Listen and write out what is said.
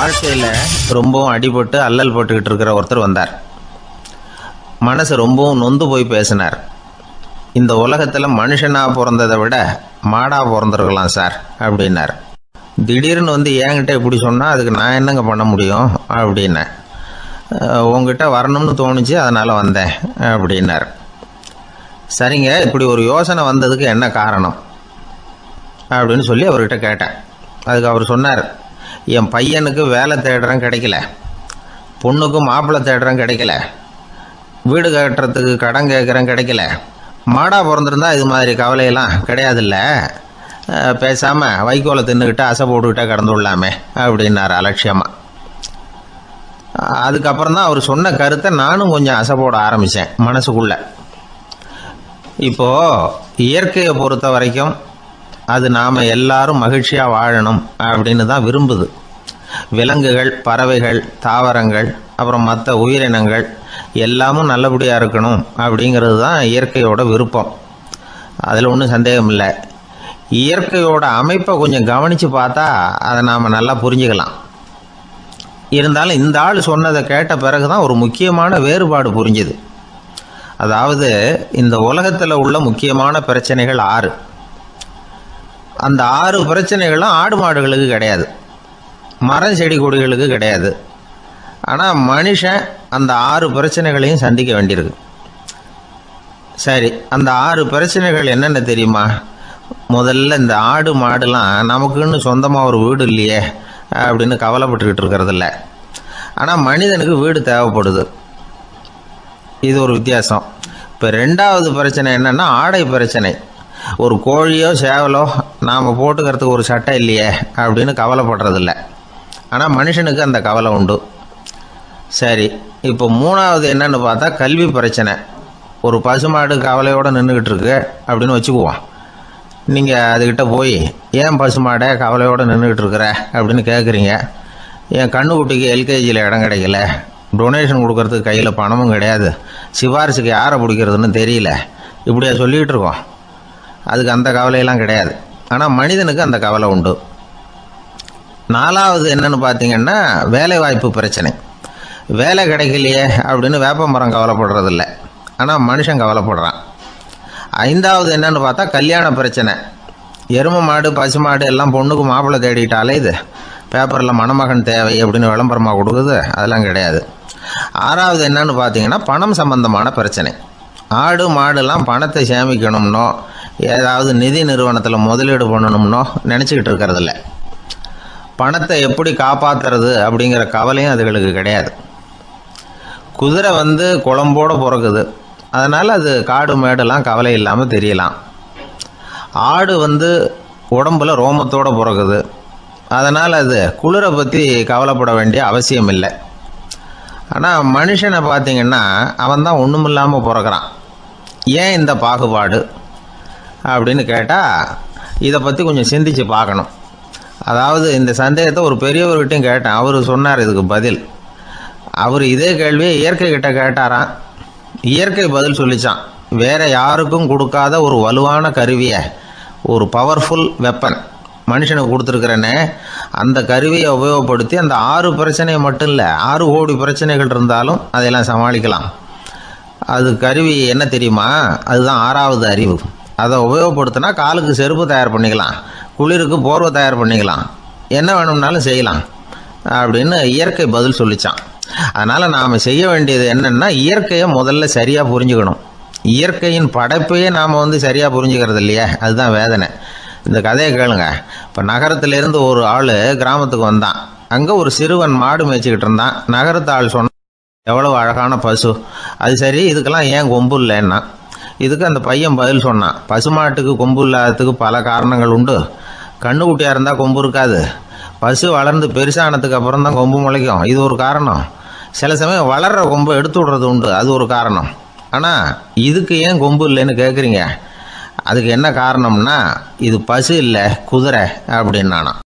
வாழ்க்கையில் ரொம்பவும் அடிபட்டு அல்லல் போட்டுக்கிட்டு இருக்கிற ஒருத்தர் வந்தார் மனசு ரொம்பவும் நொந்து போய் பேசினார் இந்த உலகத்தில் மனுஷனாக பிறந்ததை விட மாடாக பிறந்திருக்கலாம் சார் அப்படின்னார் திடீர்னு வந்து என்கிட்ட இப்படி சொன்னால் அதுக்கு நான் என்னங்க பண்ண முடியும் அப்படின்னேன் "அஹ், உங்ககிட்ட வரணும்னு தோணுச்சு அதனால் வந்தேன் அப்படின்னார் சரிங்க இப்படி ஒரு யோசனை வந்ததுக்கு என்ன காரணம் அப்படின்னு சொல்லி அவர்கிட்ட கேட்டேன் அதுக்கு அவர் சொன்னார் என் பையனுக்கு வேலை தேடுறேன் கிடைக்கல பொண்ணுக்கு மாப்பிள்ளை தேடுறேன் கிடைக்கல வீடு கட்டுறதுக்கு கடன் கேட்குறேன் கிடைக்கல மாடா பிறந்திருந்தா இது மாதிரி கவலையெல்லாம் கிடையாதுல்ல அஹ், பேசாம வைக்கோலை தின்னுக்கிட்டு அசை போட்டுக்கிட்டே கடந்து விடலாமே அப்படின்னார் அலட்சியமாக அதுக்கப்புறம் தான் அவர் சொன்ன கருத்தை நானும் கொஞ்சம் அசை போட ஆரம்பித்தேன் மனசுக்குள்ள இப்போ இயற்கையை பொறுத்த வரைக்கும் அது நாம் எல்லாரும் மகிழ்ச்சியாக வாழணும் அப்படின்னு தான் விரும்புது விலங்குகள் பறவைகள் தாவரங்கள் அப்புறம் மற்ற உயிரினங்கள் எல்லாமும் நல்லபடியாக இருக்கணும் அப்படிங்கிறது தான் இயற்கையோட விருப்பம் அதில் ஒன்றும் சந்தேகம் இல்லை இயற்கையோட அமைப்பை கொஞ்சம் கவனித்து பார்த்தா அதை நாம் நல்லா புரிஞ்சுக்கலாம் இருந்தாலும் இந்த ஆள் சொன்னதை கேட்ட பிறகு தான் ஒரு முக்கியமான வேறுபாடு புரிஞ்சுது அதாவது இந்த உலகத்தில் உள்ள முக்கியமான பிரச்சனைகள் ஆறு அந்த ஆறு பிரச்சனைகளும் ஆடு மாடுகளுக்கு கிடையாது மரம் செடி கொடிகளுக்கு கிடையாது ஆனால் மனுஷன் அந்த ஆறு பிரச்சனைகளையும் சந்திக்க வேண்டியிருக்கு சரி அந்த ஆறு பிரச்சனைகள் என்னென்ன தெரியுமா முதல்ல இந்த ஆடு மாடுலாம் நமக்குன்னு சொந்தமாக ஒரு வீடு இல்லையே அப்படின்னு கவலைப்பட்டுக்கிட்டு இருக்கிறதில்ல ஆனால் மனிதனுக்கு வீடு தேவைப்படுது இது ஒரு வித்தியாசம் இப்போ ரெண்டாவது பிரச்சனை என்னன்னா ஆடை பிரச்சனை ஒரு கோழியோ சேவலோ நாம் போட்டுக்கிறதுக்கு ஒரு சட்டை இல்லையே அப்படின்னு கவலைப்படுறதில்ல ஆனால் மனுஷனுக்கு அந்த கவலை உண்டு சரி இப்போ மூணாவது என்னன்னு பார்த்தா கல்வி பிரச்சனை ஒரு பசுமாடு கவலையோடு நின்றுக்கிட்டு இருக்கு அப்படின்னு வச்சுக்குவோம் நீங்கள் அதுக்கிட்ட போய் ஏன் பசுமாடை கவலையோடு நின்றுக்கிட்டு இருக்கிற அப்படின்னு கேட்குறீங்க என் கண்ணுக்குட்டிக்கு எல்கேஜியில் இடம் கிடைக்கல டொனேஷன் கொடுக்கறதுக்கு கையில் பணமும் கிடையாது சிபாரிசுக்கு யாரை பிடிக்கிறதுன்னு தெரியல இப்படியா சொல்லிகிட்டு இருக்கோம் அதுக்கு அந்த கவலையெல்லாம் கிடையாது ஆனால் மனிதனுக்கு அந்த கவலை உண்டு நாலாவது என்னன்னு பார்த்தீங்கன்னா வேலை வாய்ப்பு பிரச்சனை வேலை கிடைக்கலையே அப்படின்னு வேப்ப மரம் கவலைப்படுறதில்ல ஆனால் மனுஷன் கவலைப்படுறான் ஐந்தாவது என்னன்னு பார்த்தா கல்யாண பிரச்சனை எரும மாடு பசு மாடு எல்லாம் பொண்ணுக்கு மாப்பிள்ளை தேடிட்டாலே இது பேப்பரில் மணமகன் தேவை அப்படின்னு விளம்பரமாக கொடுக்குது அதெல்லாம் கிடையாது ஆறாவது என்னன்னு பார்த்தீங்கன்னா பணம் சம்பந்தமான பிரச்சனை ஆடு மாடுலாம் பணத்தை சேமிக்கணும்னோ ஏதாவது நிதி நிறுவனத்தில் முதலீடு பண்ணணும்னோ நினச்சிக்கிட்டு இருக்கிறதில்ல பணத்தை எப்படி காப்பாற்றுறது அப்படிங்கிற கவலையும் அதுகளுக்கு கிடையாது குதிரை வந்து குழம்போட பிறக்குது அதனால் அது காடு மேடெல்லாம் கவலை இல்லாமல் தெரியலாம் ஆடு வந்து உடம்புல ரோமத்தோட பிறக்குது அதனால் அது குளிரை பற்றி கவலைப்பட வேண்டிய அவசியம் இல்லை ஆனால் மனுஷனை பார்த்தீங்கன்னா அவன் தான் ஒன்றும் இல்லாமல் பிறக்கிறான் ஏன் இந்த பாகுபாடு அப்படின்னு கேட்டால் இதை பற்றி கொஞ்சம் சிந்திச்சு பார்க்கணும் அதாவது இந்த சந்தேகத்தை ஒரு பெரியவர்கிட்டையும் கேட்டேன் அவர் சொன்னார் இதுக்கு பதில் அவர் இதே கேள்வியை இயற்கை கிட்ட கேட்டாராம் இயற்கை பதில் சொல்லிச்சான் வேற யாருக்கும் கொடுக்காத ஒரு வலுவான கருவியை ஒரு பவர்ஃபுல் வெப்பன் மனுஷனுக்கு கொடுத்துருக்கிறேனே அந்த கருவியை உபயோகப்படுத்தி அந்த ஆறு பிரச்சனையை மட்டும் இல்லை ஆறு கோடி பிரச்சனைகள் இருந்தாலும் அதையெல்லாம் சமாளிக்கலாம் அது கருவி என்ன தெரியுமா அதுதான் ஆறாவது அறிவு அதை உபயோகப்படுத்தினா காலுக்கு செருப்பு தயார் பண்ணிக்கலாம் குளிருக்கு போர்வை தயார் பண்ணிக்கலாம் என்ன வேணும்னாலும் செய்யலாம் அப்படின்னு இயற்கை பதில் சொல்லிச்சான் அதனால் நாம் செய்ய வேண்டியது என்னென்னா இயற்கையை முதல்ல சரியாக புரிஞ்சுக்கணும் இயற்கையின் படைப்பையே நாம் வந்து சரியாக புரிஞ்சுக்கிறது இல்லையா அதுதான் வேதனை இந்த கதையை கேளுங்க இப்போ நகரத்திலேருந்து ஒரு ஆள் கிராமத்துக்கு வந்தான் அங்கே ஒரு சிறுவன் மாடு மேய்ச்சிக்கிட்டு இருந்தான் நகரத்து ஆள் சொன்ன எவ்வளவு அழகான பசு அது சரி இதுக்கெல்லாம் ஏன் கொம்பு இல்லைன்னா இதுக்கு அந்த பையன் பதில் சொன்னான் பசுமாட்டுக்கு கொம்பு இல்லாததுக்கு பல காரணங்கள் உண்டு கண்ணுக்குட்டியாக இருந்தால் கொம்பு இருக்காது பசு வளர்ந்து பெருசானதுக்கு அப்புறம் தான் கொம்பு முளைக்கும் இது ஒரு காரணம் சில சமயம் வளர்கிற கொம்பை எடுத்து விடுறது உண்டு அது ஒரு காரணம் ஆனால் இதுக்கு ஏன் கொம்பு இல்லைன்னு கேட்குறீங்க அதுக்கு என்ன காரணம்னா இது பசு இல்லை குதிரை அப்படின்னானா